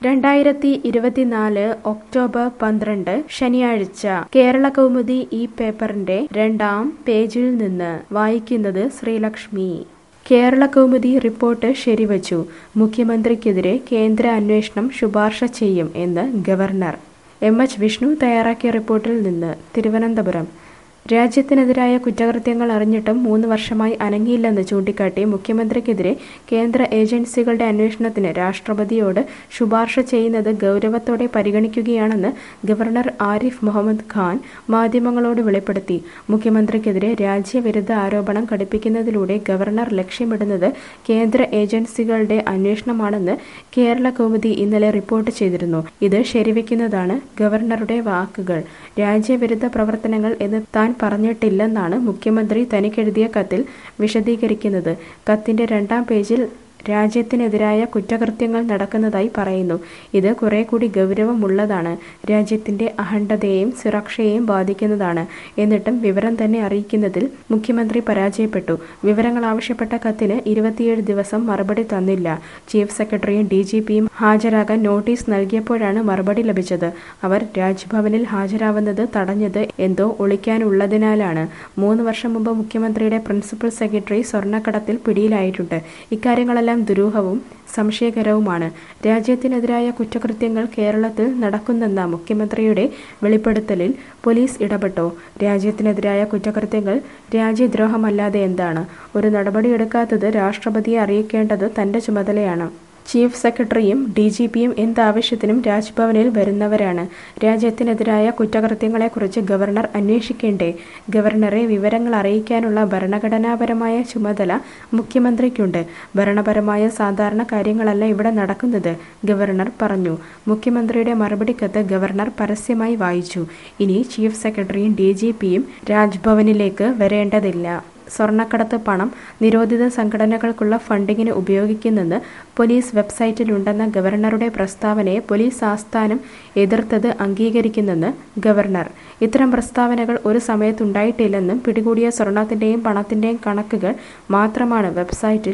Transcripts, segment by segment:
രണ്ടായിരത്തി ഇരുപത്തിനാല് ഒക്ടോബർ പന്ത്രണ്ട് ശനിയാഴ്ച കേരള കൗമുദി ഈ പേപ്പറിന്റെ രണ്ടാം പേജിൽ നിന്ന് വായിക്കുന്നത് ശ്രീലക്ഷ്മി കേരള കൗമുദി റിപ്പോർട്ട് ശരിവച്ചു മുഖ്യമന്ത്രിക്കെതിരെ കേന്ദ്ര അന്വേഷണം ശുപാർശ ചെയ്യും എന്ന് ഗവർണർ എം എച്ച് വിഷ്ണു തയ്യാറാക്കിയ റിപ്പോർട്ടിൽ നിന്ന് തിരുവനന്തപുരം രാജ്യത്തിനെതിരായ കുറ്റകൃത്യങ്ങൾ അറിഞ്ഞിട്ടും മൂന്ന് വർഷമായി അനങ്ങിയില്ലെന്ന് ചൂണ്ടിക്കാട്ടി മുഖ്യമന്ത്രിക്കെതിരെ കേന്ദ്ര ഏജൻസികളുടെ അന്വേഷണത്തിന് രാഷ്ട്രപതിയോട് ശുപാർശ ചെയ്യുന്നത് ഗൗരവത്തോടെ പരിഗണിക്കുകയാണെന്ന് ഗവർണർ ആരിഫ് മുഹമ്മദ് ഖാൻ മാധ്യമങ്ങളോട് വെളിപ്പെടുത്തി മുഖ്യമന്ത്രിക്കെതിരെ രാജ്യവിരുദ്ധ ആരോപണം ഘടിപ്പിക്കുന്നതിലൂടെ ഗവർണർ ലക്ഷ്യമിടുന്നത് കേന്ദ്ര ഏജൻസികളുടെ അന്വേഷണമാണെന്ന് കേരള കൗമുദി ഇന്നലെ റിപ്പോർട്ട് ചെയ്തിരുന്നു ഇത് ശരിവെക്കുന്നതാണ് ഗവർണറുടെ വാക്കുകൾ രാജ്യവിരുദ്ധ പ്രവർത്തനങ്ങൾ എന്ന് താൻ പറഞ്ഞിട്ടില്ലെന്നാണ് മുഖ്യമന്ത്രി തനിക്കെഴുതിയ കത്തിൽ വിശദീകരിക്കുന്നത് കത്തിന്റെ രണ്ടാം പേജിൽ രാജ്യത്തിനെതിരായ കുറ്റകൃത്യങ്ങൾ നടക്കുന്നതായി പറയുന്നു ഇത് കുറെ കൂടി ഗൗരവമുള്ളതാണ് രാജ്യത്തിന്റെ അഖണ്ഡതയെയും സുരക്ഷയെയും ബാധിക്കുന്നതാണ് എന്നിട്ടും വിവരം തന്നെ അറിയിക്കുന്നതിൽ മുഖ്യമന്ത്രി പരാജയപ്പെട്ടു വിവരങ്ങൾ ആവശ്യപ്പെട്ട കത്തിന് ഇരുപത്തിയേഴ് ദിവസം മറുപടി തന്നില്ല ചീഫ് സെക്രട്ടറിയും ഡി ജി പിയും ഹാജരാകാൻ നോട്ടീസ് നൽകിയപ്പോഴാണ് മറുപടി ലഭിച്ചത് അവർ രാജ്ഭവനിൽ ഹാജരാവുന്നത് തടഞ്ഞത് എന്തോ ഒളിക്കാനുള്ളതിനാലാണ് മൂന്ന് വർഷം മുമ്പ് മുഖ്യമന്ത്രിയുടെ പ്രിൻസിപ്പൽ സെക്രട്ടറി സ്വർണ്ണക്കടത്തിൽ പിടിയിലായിട്ടുണ്ട് ഇക്കാര്യങ്ങളെല്ലാം എല്ലാം ദുരൂഹവും സംശയകരവുമാണ് രാജ്യത്തിനെതിരായ കുറ്റകൃത്യങ്ങൾ കേരളത്തിൽ നടക്കുന്നെന്ന മുഖ്യമന്ത്രിയുടെ വെളിപ്പെടുത്തലിൽ പോലീസ് ഇടപെട്ടോ രാജ്യത്തിനെതിരായ കുറ്റകൃത്യങ്ങൾ രാജ്യദ്രോഹമല്ലാതെ എന്താണ് ഒരു നടപടിയെടുക്കാത്തത് രാഷ്ട്രപതിയെ അറിയിക്കേണ്ടത് തന്റെ ചുമതലയാണ് ചീഫ് സെക്രട്ടറിയും ഡി ജി പിയും എന്താവശ്യത്തിനും രാജ്ഭവനിൽ വരുന്നവരാണ് രാജ്യത്തിനെതിരായ കുറ്റകൃത്യങ്ങളെക്കുറിച്ച് ഗവർണർ അന്വേഷിക്കേണ്ടേ ഗവർണറെ വിവരങ്ങൾ അറിയിക്കാനുള്ള ഭരണഘടനാപരമായ ചുമതല മുഖ്യമന്ത്രിക്കുണ്ട് ഭരണപരമായ സാധാരണ കാര്യങ്ങളല്ല ഇവിടെ നടക്കുന്നത് ഗവർണർ പറഞ്ഞു മുഖ്യമന്ത്രിയുടെ മറുപടി കത്ത് ഗവർണർ പരസ്യമായി വായിച്ചു ഇനി ചീഫ് സെക്രട്ടറിയും ഡി ജി പിയും രാജ്ഭവനിലേക്ക് വരേണ്ടതില്ല സ്വർണ്ണക്കടത്ത് പണം നിരോധിത സംഘടനകൾക്കുള്ള ഫണ്ടിങ്ങിന് ഉപയോഗിക്കുന്നെന്ന് പോലീസ് വെബ്സൈറ്റിലുണ്ടെന്ന ഗവർണറുടെ പ്രസ്താവനയെ പോലീസ് ആസ്ഥാനം എതിർത്തത് അംഗീകരിക്കുന്നെന്ന് ഗവർണർ ഇത്തരം പ്രസ്താവനകൾ ഒരു സമയത്തുണ്ടായിട്ടില്ലെന്നും പിടികൂടിയ സ്വർണത്തിന്റെയും പണത്തിന്റെയും കണക്കുകൾ മാത്രമാണ് വെബ്സൈറ്റിൽ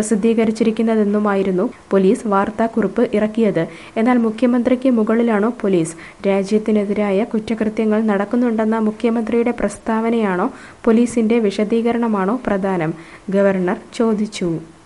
പ്രസിദ്ധീകരിച്ചിരിക്കുന്നതെന്നുമായിരുന്നു പോലീസ് വാർത്താക്കുറിപ്പ് ഇറക്കിയത് എന്നാൽ മുഖ്യമന്ത്രിക്ക് മുകളിലാണോ പോലീസ് രാജ്യത്തിനെതിരായ കുറ്റകൃത്യങ്ങൾ നടക്കുന്നുണ്ടെന്ന മുഖ്യമന്ത്രിയുടെ പ്രസ്താവനയാണോ പോലീസിന്റെ വിശദീകരണമാണോ പ്രധാനം ഗവർണർ ചോദിച്ചു